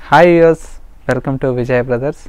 hi యూస్ welcome to Vijay brothers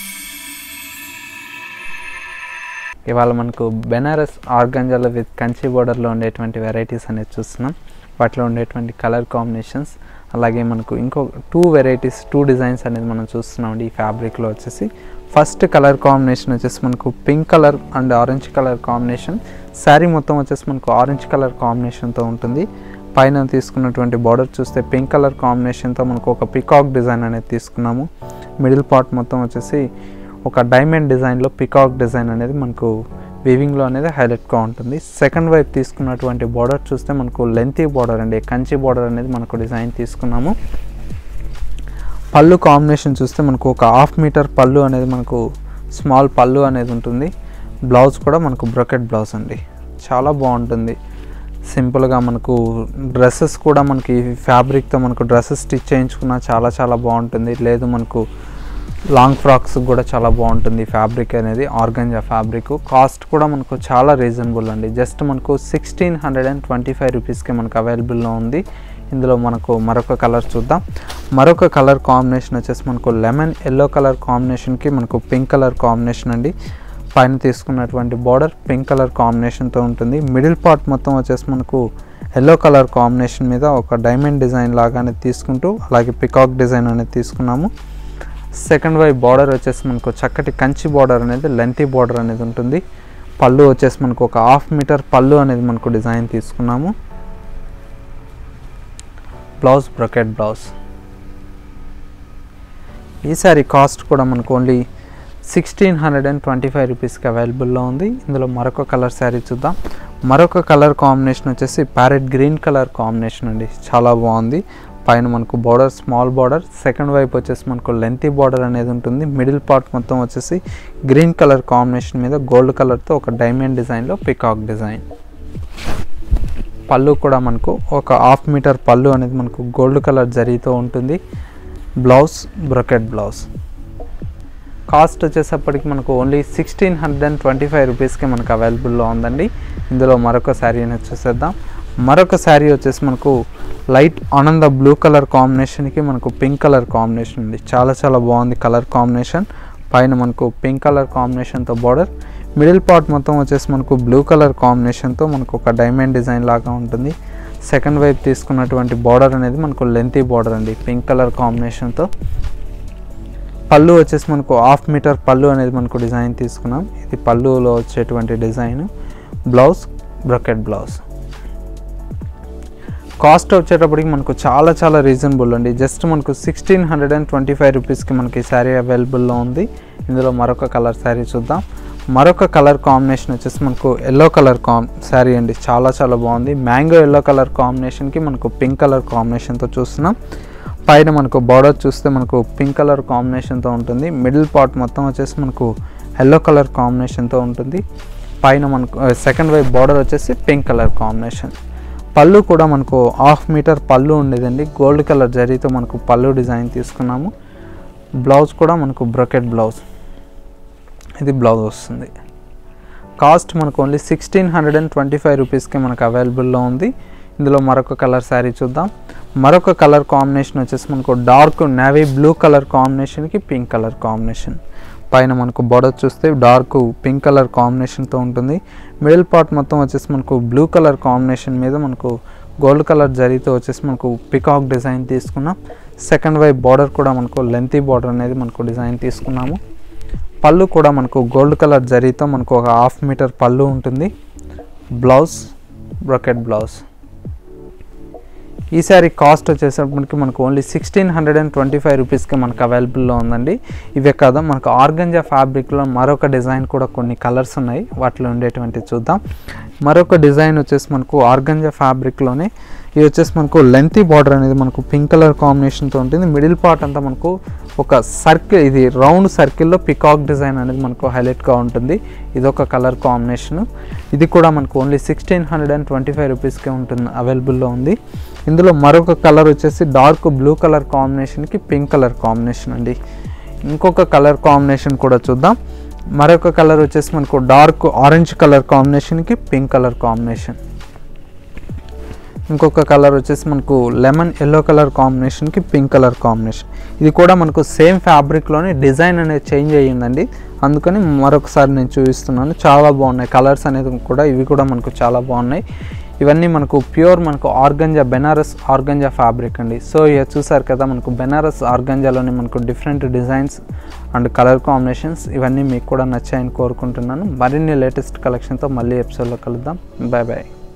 ఇవాళ మనకు బెనారస్ ఆర్గంజాలో విత్ కంచి బోర్డర్లో ఉండేటువంటి వెరైటీస్ అనేది చూస్తున్నాం వాటిలో ఉండేటువంటి కలర్ కాంబినేషన్స్ అలాగే మనకు ఇంకో టూ వెరైటీస్ టూ డిజైన్స్ అనేది మనం చూస్తున్నాం ఈ ఫ్యాబ్రిక్లో వచ్చేసి ఫస్ట్ కలర్ కాంబినేషన్ వచ్చేసి మనకు pink colour and orange colour combination sari మొత్తం వచ్చేసి మనకు ఆరెంజ్ కలర్ కాంబినేషన్తో ఉంటుంది పైన తీసుకున్నటువంటి బార్డర్ చూస్తే పింక్ కలర్ కాంబినేషన్తో మనకు ఒక పికాక్ డిజైన్ అనేది తీసుకున్నాము మిడిల్ పార్ట్ మొత్తం వచ్చేసి ఒక డైమండ్ డిజైన్లో పికాక్ డిజైన్ అనేది మనకు వీవింగ్లో అనేది హైలైట్గా ఉంటుంది సెకండ్ వైపు తీసుకున్నటువంటి బార్డర్ చూస్తే మనకు లెంతీ బార్డర్ అండి కంచి బార్డర్ అనేది మనకు డిజైన్ తీసుకున్నాము పళ్ళు కాంబినేషన్ చూస్తే మనకు ఒక హాఫ్ మీటర్ పళ్ళు అనేది మనకు స్మాల్ పళ్ళు అనేది ఉంటుంది బ్లౌజ్ కూడా మనకు బ్రొకెట్ బ్లౌజ్ అండి చాలా బాగుంటుంది సింపుల్గా మనకు డ్రెస్సెస్ కూడా మనకి ఫ్యాబ్రిక్తో మనకు డ్రెస్సెస్ స్టిచ్ చేయించుకున్నా చాలా చాలా బాగుంటుంది లేదు మనకు లాంగ్ ఫ్రాక్స్ కూడా చాలా బాగుంటుంది ఫ్యాబ్రిక్ అనేది ఆర్గంజా ఫ్యాబ్రిక్ కాస్ట్ కూడా మనకు చాలా రీజనబుల్ అండి జస్ట్ మనకు sixteen hundred and twenty five రూపీస్కి మనకు అవైలబుల్లో ఉంది ఇందులో మనకు మరొక కలర్ చూద్దాం మరొక కలర్ కాంబినేషన్ వచ్చేసి మనకు లెమన్ ఎల్లో కలర్ కాంబినేషన్కి మనకు పింక్ కలర్ కాంబినేషన్ అండి పైన తీసుకున్నటువంటి బార్డర్ పింక్ కలర్ కాంబినేషన్తో ఉంటుంది మిడిల్ పార్ట్ మొత్తం వచ్చేసి మనకు ఎల్లో కలర్ కాంబినేషన్ మీద ఒక డైమండ్ డిజైన్ లాగానే తీసుకుంటూ అలాగే పికాక్ డిజైన్ అనేది తీసుకున్నాము సెకండ్ వైపు బార్డర్ వచ్చేసి మనకు చక్కటి కంచి బార్డర్ అనేది లెంతీ బార్డర్ అనేది ఉంటుంది పళ్ళు వచ్చేసి మనకు ఒక హాఫ్ మీటర్ పళ్ళు అనేది మనకు డిజైన్ తీసుకున్నాము బ్లౌజ్ బ్రొకెట్ బ్లౌజ్ ఈ సారీ కాస్ట్ కూడా మనకు only sixteen hundred and twenty five రూపీస్కి అవైలబుల్లో ఉంది ఇందులో మరొక కలర్ శారీ చూద్దాం మరొక కలర్ కాంబినేషన్ వచ్చేసి ప్యారెట్ గ్రీన్ కలర్ కాంబినేషన్ అండి చాలా బాగుంది పైన మనకు బార్డర్ స్మాల్ బార్డర్ సెకండ్ వైపు వచ్చేసి మనకు లెంతీ బార్డర్ అనేది ఉంటుంది మిడిల్ పార్ట్ మొత్తం వచ్చేసి గ్రీన్ కలర్ కాంబినేషన్ మీద గోల్డ్ కలర్తో ఒక డైమండ్ డిజైన్లో పికాక్ డిజైన్ పళ్ళు కూడా మనకు ఒక హాఫ్ మీటర్ పళ్ళు అనేది మనకు గోల్డ్ కలర్ జరీతో ఉంటుంది బ్లౌజ్ బ్రొకెట్ బ్లౌజ్ కాస్ట్ వచ్చేసప్పటికి మనకు only sixteen hundred and twenty five రూపీస్కి మనకు అవైలబుల్లో ఉందండి ఇందులో మరొక శారీ అనేది చూసేద్దాం మరొక శారీ వచ్చేసి మనకు లైట్ ఆనంద బ్లూ కలర్ కాంబినేషన్కి మనకు పింక్ కలర్ కాంబినేషన్ ఉంది చాలా చాలా బాగుంది కలర్ కాంబినేషన్ పైన మనకు పింక్ కలర్ కాంబినేషన్తో బార్డర్ మిడిల్ పార్ట్ మొత్తం వచ్చేసి మనకు బ్లూ కలర్ కాంబినేషన్తో మనకు ఒక డైమండ్ డిజైన్ లాగా ఉంటుంది సెకండ్ వైపు తీసుకున్నటువంటి బార్డర్ అనేది మనకు లెంతీ బార్డర్ అండి పింక్ కలర్ కాంబినేషన్తో పళ్ళు వచ్చేసి మనకు హాఫ్ మీటర్ పళ్ళు అనేది మనకు డిజైన్ తీసుకున్నాం ఇది పళ్ళులో వచ్చేటువంటి design blouse brocade blouse cost వచ్చేటప్పటికి మనకు చాలా చాలా రీజనబుల్ అండి జస్ట్ మనకు sixteen hundred and twenty five రూపీస్కి మనకి శారీ అవైలబుల్లో ఉంది ఇందులో మరొక కలర్ శారీ చూద్దాం మరొక కలర్ కాంబినేషన్ వచ్చేసి మనకు ఎల్లో కలర్ కాం శారీ అండి చాలా చాలా బాగుంది మ్యాంగో ఎల్లో కలర్ కాంబినేషన్కి మనకు పింక్ కలర్ కాంబినేషన్తో చూస్తున్నాం పైన మనకు బార్డర్ చూస్తే మనకు పింక్ కలర్ కాంబినేషన్తో ఉంటుంది మిడిల్ పార్ట్ మొత్తం వచ్చేసి మనకు ఎల్లో కలర్ కాంబినేషన్తో ఉంటుంది పైన మనకు సెకండ్ వైపు బార్డర్ వచ్చేసి పింక్ కలర్ కాంబినేషన్ పళ్ళు కూడా మనకు హాఫ్ మీటర్ పళ్ళు ఉండేదండి గోల్డ్ కలర్ జరీతో మనకు పళ్ళు డిజైన్ తీసుకున్నాము బ్లౌజ్ కూడా మనకు బ్రొకెట్ బ్లౌజ్ ఇది బ్లౌజ్ వస్తుంది కాస్ట్ మనకు only sixteen hundred and twenty five రూపీస్కి మనకు అవైలబుల్లో ఉంది ఇందులో మరొక కలర్ శారీ చూద్దాం మరొక కలర్ కాంబినేషన్ వచ్చేసి మనకు డార్క్ నేవీ బ్లూ కలర్ కాంబినేషన్కి పింక్ కలర్ కాంబినేషన్ పైన మనకు బొడర్ చూస్తే డార్క్ పింక్ కలర్ కాంబినేషన్తో ఉంటుంది మిడిల్ పార్ట్ మొత్తం వచ్చేసి మనకు బ్లూ కలర్ కాంబినేషన్ మీద మనకు గోల్డ్ కలర్ జరీతో వచ్చేసి మనకు పికాక్ డిజైన్ తీసుకున్నాం సెకండ్ వైపు బార్డర్ కూడా మనకు లెంతీ బార్డర్ అనేది మనకు డిజైన్ తీసుకున్నాము పళ్ళు కూడా మనకు గోల్డ్ కలర్ జరీతో మనకు ఒక హాఫ్ మీటర్ పళ్ళు ఉంటుంది బ్లౌజ్ బ్రొకెట్ బ్లౌజ్ ఈ సారీ కాస్ట్ వచ్చేసరికి మనకు only sixteen hundred and twenty five రూపీస్కి మనకు అవైలబుల్లో ఉందండి ఇవే కాదా మనకు ఆర్గంజా ఫ్యాబ్రిక్లో మరొక డిజైన్ కూడా కొన్ని కలర్స్ ఉన్నాయి వాటిలో ఉండేటువంటి చూద్దాం మరొక డిజైన్ వచ్చేసి మనకు ఆర్గంజా ఫ్యాబ్రిక్లోనే ఇది వచ్చేసి మనకు లెంతీ బార్డర్ అనేది మనకు పింక్ కలర్ కాంబినేషన్తో ఉంటుంది మిడిల్ పార్ట్ అంతా మనకు ఒక సర్కిల్ ఇది రౌండ్ సర్కిల్లో పికాక్ డిజైన్ అనేది మనకు హైలైట్గా ఉంటుంది ఇది ఒక కలర్ కాంబినేషన్ ఇది కూడా మనకు only sixteen hundred and twenty five రూపీస్కే ఉంటుంది అవైలబుల్లో ఉంది ఇందులో మరొక కలర్ వచ్చేసి డార్క్ బ్లూ కలర్ కాంబినేషన్కి పింక్ కలర్ కాంబినేషన్ అండి ఇంకొక కలర్ కాంబినేషన్ కూడా చూద్దాం మరొక కలర్ వచ్చేసి మనకు డార్క్ ఆరెంజ్ కలర్ కాంబినేషన్కి పింక్ కలర్ కాంబినేషన్ ఇంకొక కలర్ వచ్చేసి మనకు లెమన్ ఎల్లో కలర్ కాంబినేషన్కి పింక్ కలర్ కాంబినేషన్ ఇది కూడా మనకు సేమ్ ఫ్యాబ్రిక్లోనే డిజైన్ అనేది చేంజ్ అయ్యిందండి అందుకని మరొకసారి నేను చూపిస్తున్నాను చాలా బాగున్నాయి కలర్స్ అనేది కూడా ఇవి కూడా మనకు చాలా బాగున్నాయి ఇవన్నీ మనకు ప్యూర్ మనకు ఆర్గంజా బెనారస్ ఆర్గంజా ఫ్యాబ్రిక్ అండి సో ఇక చూసారు కదా మనకు బెనారస్ ఆర్గంజాలోనే మనకు different designs and colour combinations ఇవన్నీ మీకు కూడా నచ్చాయని కోరుకుంటున్నాను మరిన్ని లేటెస్ట్ కలెక్షన్తో మళ్ళీ ఎపిసోడ్లో కలుద్దాం బాయ్ బాయ్